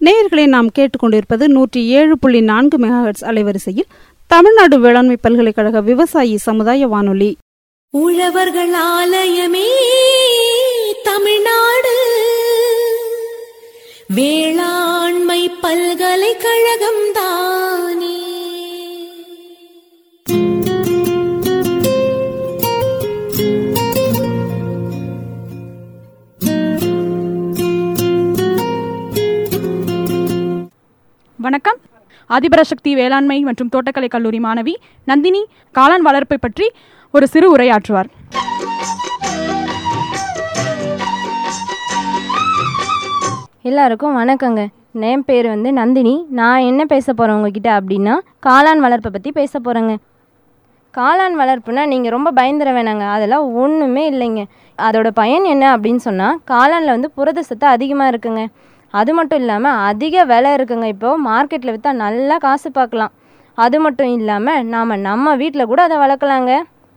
நேயர்களை நாம் கேட்டுக்கொண்டிருப்பது நூற்றி ஏழு புள்ளி நான்கு மெகாஹெட்ஸ் அலைவரிசையில் தமிழ்நாடு வேளாண்மை பல்கலைக்கழக விவசாயி சமுதாய வானொலி உழவர்கள் ஆலயமே தமிழ்நாடு வேளாண்மை பல்கலைக்கழகம் தானே வணக்கம் ஆதிபராசக்தி வேளாண்மை மற்றும் தோட்டக்கலை கல்லூரி மாணவி நந்தினி காளான் வளர்ப்பை பற்றி ஒரு சிறு உரையாற்றுவார் எல்லாருக்கும் வணக்கங்க என் பேர் வந்து நந்தினி நான் என்ன பேச போகிறேன் உங்ககிட்ட அப்படின்னா காளான் வளர்ப்பை பற்றி பேச போகிறேங்க காளான் வளர்ப்புனா நீங்கள் ரொம்ப பயந்துட வேணாங்க அதெல்லாம் ஒன்றுமே இல்லைங்க அதோட பயன் என்ன அப்படின்னு சொன்னால் காளானில் வந்து புரத சத்து அதிகமாக இருக்குங்க அது மட்டும் இல்லாமல் அதிக விலை இருக்குங்க இப்போது மார்க்கெட்டில் விற்றா நல்லா காசு பார்க்கலாம் அது மட்டும் இல்லாமல் நாம் நம்ம வீட்டில் கூட அதை வளர்க்கலாங்க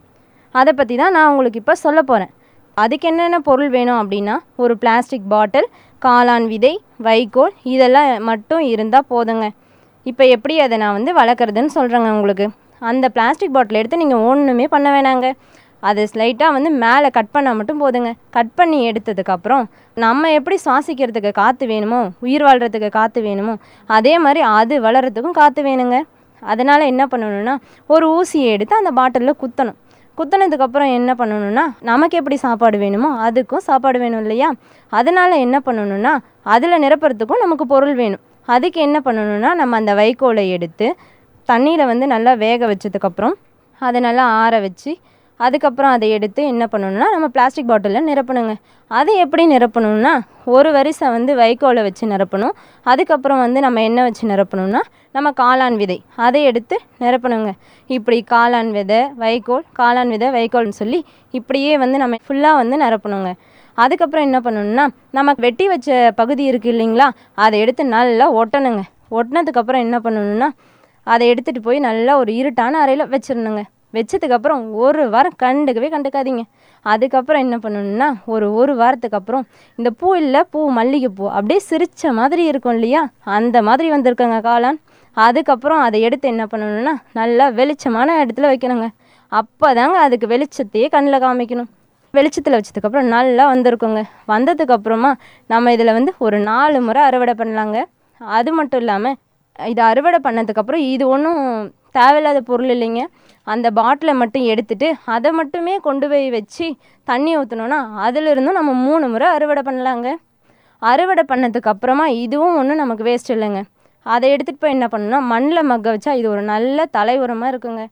அதை பற்றி தான் நான் உங்களுக்கு இப்போ சொல்ல போகிறேன் அதுக்கு என்னென்ன பொருள் வேணும் அப்படின்னா ஒரு பிளாஸ்டிக் பாட்டில் காளான் விதை வைக்கோல் இதெல்லாம் மட்டும் இருந்தால் போதுங்க இப்போ எப்படி அதை நான் வந்து வளர்க்குறதுன்னு சொல்கிறேங்க உங்களுக்கு அந்த பிளாஸ்டிக் பாட்டில் எடுத்து நீங்கள் ஒன்றுமே பண்ண வேணாங்க அதை ஸ்லைட்டாக வந்து மேலே கட் பண்ணால் மட்டும் போதுங்க கட் பண்ணி எடுத்ததுக்கப்புறம் நம்ம எப்படி சுவாசிக்கிறதுக்கு காற்று வேணுமோ உயிர் வாழ்கிறதுக்கு காற்று வேணுமோ அதே மாதிரி அது வளர்கிறதுக்கும் காற்று வேணுங்க அதனால் என்ன பண்ணணும்னா ஒரு ஊசியை எடுத்து அந்த பாட்டிலில் குத்தணும் குத்துனதுக்கப்புறம் என்ன பண்ணணும்னா நமக்கு எப்படி சாப்பாடு வேணுமோ அதுக்கும் சாப்பாடு வேணும் இல்லையா அதனால் என்ன பண்ணணும்னா அதில் நிரப்புறதுக்கும் நமக்கு பொருள் வேணும் அதுக்கு என்ன பண்ணணும்னா நம்ம அந்த வைக்கோலை எடுத்து தண்ணியில் வந்து நல்லா வேக வச்சதுக்கப்புறம் அதை நல்லா ஆற வச்சு அதுக்கப்புறம் அதை எடுத்து என்ன பண்ணணும்னா நம்ம பிளாஸ்டிக் பாட்டிலில் நிரப்பணுங்க அதை எப்படி நிரப்பணும்னா ஒரு வரிசை வந்து வைக்கோலை வச்சு நிரப்பணும் அதுக்கப்புறம் வந்து நம்ம என்ன வச்சு நிரப்பணும்னா நம்ம காளான் விதை அதை எடுத்து நிரப்பணுங்க இப்படி காளான் விதை வைக்கோல் காளான் விதை வைக்கோல்னு சொல்லி இப்படியே வந்து நம்ம ஃபுல்லாக வந்து நிரப்பணுங்க அதுக்கப்புறம் என்ன பண்ணணும்னா நம்ம வெட்டி வச்ச பகுதி இருக்குது இல்லைங்களா அதை எடுத்து நல்லா ஒட்டணுங்க ஒட்டினதுக்கப்புறம் என்ன பண்ணணும்னா அதை எடுத்துகிட்டு போய் நல்லா ஒரு இருட்டான அறையில் வச்சிடணுங்க வச்சதுக்கப்புறம் ஒரு வாரம் கண்டுக்கவே கண்டுக்காதீங்க அதுக்கப்புறம் என்ன பண்ணணும்னா ஒரு ஒரு வாரத்துக்கு அப்புறம் இந்த பூ இல்லை பூ மல்லிகைப்பூ அப்படியே சிரிச்ச மாதிரி இருக்கும் இல்லையா அந்த மாதிரி வந்திருக்குங்க காளான் அதுக்கப்புறம் அதை எடுத்து என்ன பண்ணணும்னா நல்லா வெளிச்சமான இடத்துல வைக்கணுங்க அப்போ தாங்க அதுக்கு வெளிச்சத்தையே கண்ணில் காமிக்கணும் வெளிச்சத்தில் வச்சதுக்கப்புறம் நல்லா வந்திருக்குங்க வந்ததுக்கப்புறமா நம்ம இதில் வந்து ஒரு நாலு முறை அறுவடை பண்ணலாங்க அது மட்டும் இல்லாமல் இதை அறுவடை பண்ணதுக்கப்புறம் இது ஒன்றும் தேவையில்லாத பொருள் இல்லைங்க அந்த பாட்டிலை மட்டும் எடுத்துட்டு அதை மட்டுமே கொண்டு போய் வச்சு தண்ணி ஊற்றினோன்னா அதிலிருந்தும் நம்ம மூணு முறை அறுவடை பண்ணலாங்க அறுவடை பண்ணதுக்கு அப்புறமா இதுவும் ஒன்றும் நமக்கு வேஸ்ட் இல்லைங்க அதை எடுத்துகிட்டு போய் என்ன பண்ணணும்னா மண்ணில் மக்க வச்சா இது ஒரு நல்ல தலை உரமாக இருக்குங்க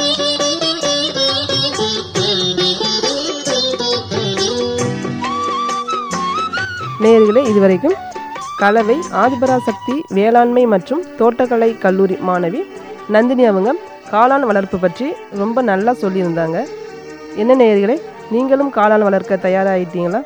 நேயர்களே இதுவரைக்கும் கலவை ஆதிபராசக்தி வேளாண்மை மற்றும் தோட்டக்கலை கல்லூரி மாணவி நந்தினி அவங்க காளான் வளர்ப்பு பற்றி ரொம்ப நல்லா சொல்லியிருந்தாங்க என்ன நேயர்களே நீங்களும் காளான் வளர்க்க தயாராகிட்டீங்களா